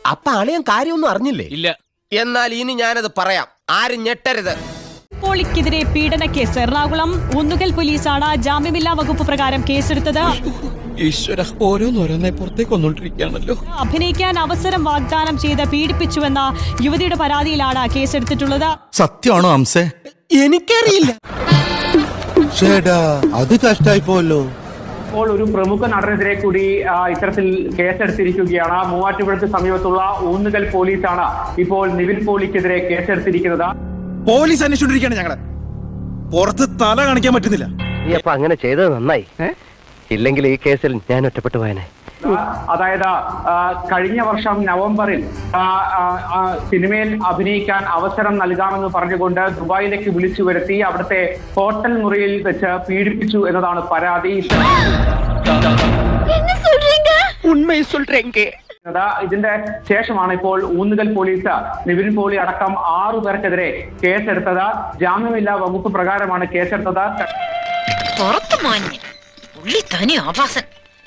അപ്പൊ അളിയൻ കാര്യമൊന്നും അറിഞ്ഞില്ലേ ഇല്ല എന്നാൽ ഇനി ഞാനത് പറയാം ആരും ഞെട്ടരുത് പോളിക്കെതിരെ പീഡന കേസ് എറണാകുളം ഊന്നുകൽ പോലീസാണ് ജാമ്യമില്ലാ വകുപ്പ് പ്രകാരം കേസെടുത്തത് ഈശ്വര ഓരോന്നോരോന്നെ പുറത്തേക്ക് വന്നോണ്ടിരിക്കുകയാണല്ലോ അഭിനയിക്കാൻ അവസരം വാഗ്ദാനം ചെയ്ത് പീഡിപ്പിച്ചുവെന്ന യുവതിയുടെ പരാതിയിലാണ് കേസെടുത്തിട്ടുള്ളത് സത്യമാണോ അംസേ എനിക്കറിയില്ല ചേടാ അത് കഷ്ടായി പോവല്ലോ ഇപ്പോൾ ഒരു പ്രമുഖ നടനെതിരെ കൂടി ആ, ഇത്തരത്തിൽ കേസെടുത്തിരിക്കുകയാണ് മൂവാറ്റുപുഴക്ക് സമീപത്തുള്ള ഊന്നുകൽ പോലീസാണ് ഇപ്പോൾ നിവിൻ പോളിക്കെതിരെ കേസെടുത്തിരിക്കുന്നത് പോലീസ് അന്വേഷിച്ചോണ്ടിരിക്കുകയാണ് ഞങ്ങളെ പുറത്ത് തല കാണിക്കാൻ പറ്റുന്നില്ല നീ അപ്പൊ അങ്ങനെ ചെയ്തത് നന്നായി ഇല്ലെങ്കിൽ ഈ കേസിൽ ഞാൻ ഒറ്റപ്പെട്ടു പോയനെ അതായത് ആ, കഴിഞ്ഞ വർഷം നവംബറിൽ ആ, ആ, ആ, സിനിമയിൽ അഭിനയിക്കാൻ അവസരം നൽകാമെന്ന് പറഞ്ഞുകൊണ്ട് ദുബായിലേക്ക് വിളിച്ചു വരുത്തി അവിടുത്തെ ഹോട്ടൽ മുറിയിൽ വെച്ച് പീഡിപ്പിച്ചു എന്നതാണ് പരാതി എന്നത് ഇതിന്റെ ശേഷമാണ് ഇപ്പോൾ ഊന്നുകൽ പോലീസ് നിവിൻ പോളി അടക്കം ആറു പേർക്കെതിരെ കേസെടുത്തത് ജാമ്യമില്ലാ വകുപ്പ് പ്രകാരമാണ് കേസെടുത്തത് പുറത്തു മാഞ്ഞ് ഉള്ളി തനി ആഭാസൻ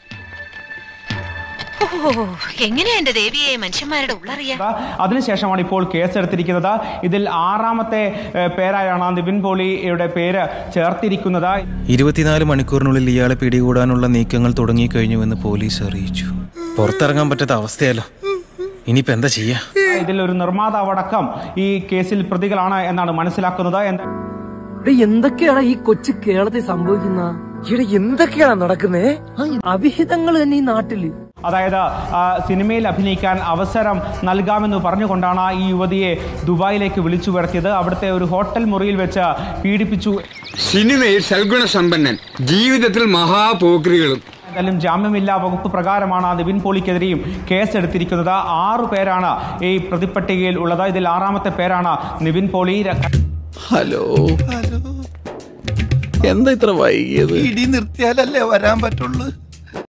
ഓ എങ്ങനെയാ എന്റെ ദേവിയെ മനുഷ്യന്മാരുടെ ഉള്ളറിയാ അതിനുശേഷമാണ് ഇപ്പോൾ കേസെടുത്തിരിക്കുന്നത് ഇതിൽ ആറാമത്തെ ഏഹ്, പേരായാണ് നിവിൻ പോളിയുടെ പേര് ചേർത്തിരിക്കുന്നത് ഇരുപത്തിനാല് മണിക്കൂറിനുള്ളിൽ ഇയാളെ പിടികൂടാനുള്ള നീക്കങ്ങൾ തുടങ്ങിക്കഴിഞ്ഞുവെന്ന് പോലീസ് അറിയിച്ചു പുറത്തിറങ്ങാൻ പറ്റാത്ത അവസ്ഥയല്ലോ ഇനിയിപ്പോ എന്താ ചെയ്യാ ഇതിൽ ഒരു നിർമ്മാതാവടക്കം ഈ കേസിൽ പ്രതികളാണ് എന്നാണ് മനസ്സിലാക്കുന്നത് എന്താ എന്തൊക്കെയാണ് ഈ കൊച്ചു കേരളത്തിൽ സംഭവിക്കുന്ന ഇവിടെ എന്തൊക്കെയാണ് നടക്കുന്നേ അവിഹിതങ്ങൾ തന്നെ ഈ നാട്ടില് അതായത് ആ, സിനിമയിൽ അഭിനയിക്കാൻ അവസരം നൽകാമെന്ന് പറഞ്ഞുകൊണ്ടാണ് ഈ യുവതിയെ ദുബായിലേക്ക് വിളിച്ചു വരുത്തിയത് അവിടുത്തെ ഒരു ഹോട്ടൽ മുറിയിൽ വെച്ച് പീഡിപ്പിച്ചു സിനിമയിൽ സൽഗുണ സമ്പന്നൻ ജീവിതത്തിൽ മഹാപോക്രികളും എന്തായാലും ജാമ്യമില്ലാ വകുപ്പ് പ്രകാരമാണ് നിവിൻ പോളിക്കെതിരെയും കേസെടുത്തിരിക്കുന്നത് ആറു പേരാണ് ഈ പ്രതിപ്പട്ടികയിൽ ഉള്ളത് ഇതിൽ ആറാമത്തെ പേരാണ് നിവിൻ പോളി ഹലോ എന്താ ഇത്ര വൈകിയത് ഇടി നിർത്തിയാലല്ലേ വരാൻ പറ്റുള്ളൂ